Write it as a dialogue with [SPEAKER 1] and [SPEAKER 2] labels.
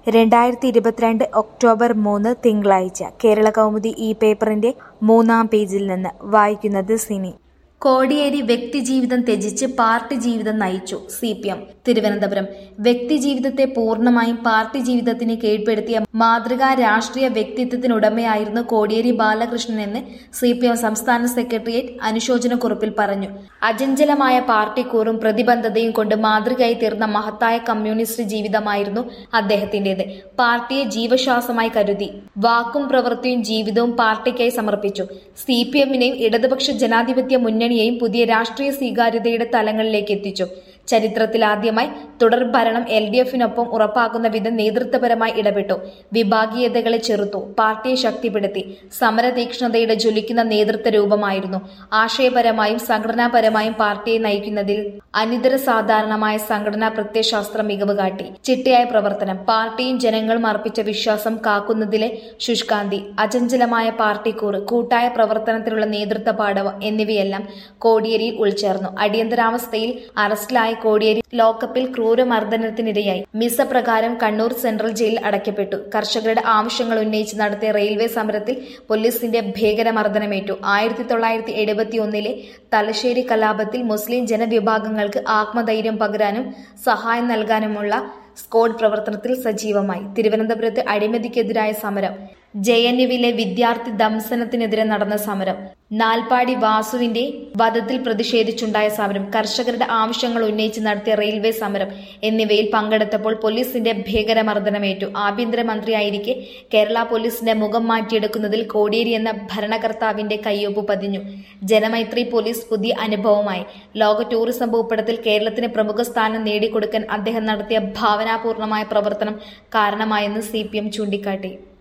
[SPEAKER 1] രണ്ടായിരത്തി ഇരുപത്തിരണ്ട് ഒക്ടോബർ മൂന്ന് തിങ്കളാഴ്ച കേരള കൗമുദി ഈ പേപ്പറിന്റെ മൂന്നാം പേജിൽ നിന്ന് വായിക്കുന്നത് സിനി കോടിയേരി വ്യക്തിജീവിതം ത്യജിച്ച് പാർട്ടി ജീവിതം നയിച്ചു സി പി എം തിരുവനന്തപുരം വ്യക്തിജീവിതത്തെ പൂർണ്ണമായും പാർട്ടി ജീവിതത്തിന് കീഴ്പ്പെടുത്തിയ മാതൃകാ രാഷ്ട്രീയ വ്യക്തിത്വത്തിനുടമയായിരുന്നു കോടിയേരി ബാലകൃഷ്ണൻ എന്ന് സി പി എം സംസ്ഥാന സെക്രട്ടേറിയറ്റ് അനുശോചനക്കുറിപ്പിൽ പറഞ്ഞു അചഞ്ചലമായ പാർട്ടിക്കൂറും പ്രതിബദ്ധതയും കൊണ്ട് മാതൃകയായി തീർന്ന മഹത്തായ കമ്മ്യൂണിസ്റ്റ് ജീവിതമായിരുന്നു അദ്ദേഹത്തിന്റേത് പാർട്ടിയെ ജീവശ്വാസമായി കരുതി വാക്കും പ്രവൃത്തിയും ജീവിതവും പാർട്ടിക്കായി സമർപ്പിച്ചു സി പി എമ്മിനെയും ഇടതുപക്ഷ ജനാധിപത്യ മുന്നണിയെയും പുതിയ രാഷ്ട്രീയ സ്വീകാര്യതയുടെ തലങ്ങളിലേക്ക് എത്തിച്ചു ചരിത്രത്തിലാദ്യമായി തുടർ ഭരണം എൽ ഡി എഫിനൊപ്പം ഉറപ്പാക്കുന്ന വിധം നേതൃത്വപരമായി ഇടപെട്ടു വിഭാഗീയതകളെ ചെറുത്തു പാർട്ടിയെ ശക്തിപ്പെടുത്തി സമരതീക്ഷ്ണതയുടെ ജ്വലിക്കുന്ന നേതൃത്വ രൂപമായിരുന്നു ആശയപരമായും സംഘടനാപരമായും പാർട്ടിയെ നയിക്കുന്നതിൽ അനിതര സാധാരണമായ സംഘടനാ പ്രത്യയശാസ്ത്ര മികവ് കാട്ടി ചിട്ടയായ പ്രവർത്തനം പാർട്ടിയും ജനങ്ങളും അർപ്പിച്ച വിശ്വാസം കാക്കുന്നതിലെ ശുഷ്കാന്തി അചഞ്ചലമായ പാർട്ടിക്കൂറ് കൂട്ടായ പ്രവർത്തനത്തിനുള്ള നേതൃത്വ പാടവം എന്നിവയെല്ലാം കോടിയേരിയിൽ ഉൾച്ചേർന്നു അടിയന്തരാവസ്ഥയിൽ അറസ്റ്റിലായ കോടിയേരി ലോക്കപ്പിൽ ക്രൂരമർദ്ദനത്തിനിരയായി മിസ പ്രകാരം കണ്ണൂർ സെൻട്രൽ ജയിലിൽ അടയ്ക്കപ്പെട്ടു കർഷകരുടെ ആവശ്യങ്ങൾ ഉന്നയിച്ച് നടത്തിയ റെയിൽവേ സമരത്തിൽ പോലീസിന്റെ ഭീകരമർദ്ദനമേറ്റു ആയിരത്തി തൊള്ളായിരത്തി എഴുപത്തി ഒന്നിലെ തലശ്ശേരി കലാപത്തിൽ മുസ്ലിം ജനവിഭാഗങ്ങൾക്ക് ആത്മധൈര്യം പകരാനും സഹായം നൽകാനുമുള്ള സ്ക്വാഡ് പ്രവർത്തനത്തിൽ സജീവമായി തിരുവനന്തപുരത്ത് അഴിമതിക്കെതിരായ സമരം ജെ എൻ യുവിലെ വിദ്യാർത്ഥി ദംസനത്തിനെതിരെ നടന്ന സമരം നാൽപ്പാടി വാസുവിന്റെ വധത്തിൽ പ്രതിഷേധിച്ചുണ്ടായ സമരം കർഷകരുടെ ആവശ്യങ്ങൾ ഉന്നയിച്ച് നടത്തിയ റെയിൽവേ സമരം എന്നിവയിൽ പങ്കെടുത്തപ്പോൾ പോലീസിന്റെ ഭീകരമർദ്ദനമേറ്റു ആഭ്യന്തരമന്ത്രിയായിരിക്കെ കേരള പോലീസിന്റെ മുഖം മാറ്റിയെടുക്കുന്നതിൽ കോടിയേരി എന്ന ഭരണകർത്താവിന്റെ കയ്യൊപ്പ് പതിഞ്ഞു ജനമൈത്രി പോലീസ് പുതിയ അനുഭവമായി ലോക ടൂറിസം ഭൂപടത്തിൽ കേരളത്തിന് പ്രമുഖ സ്ഥാനം നേടിക്കൊടുക്കാൻ അദ്ദേഹം നടത്തിയ ഭാവനാപൂർണമായ പ്രവർത്തനം കാരണമായെന്ന് സി ചൂണ്ടിക്കാട്ടി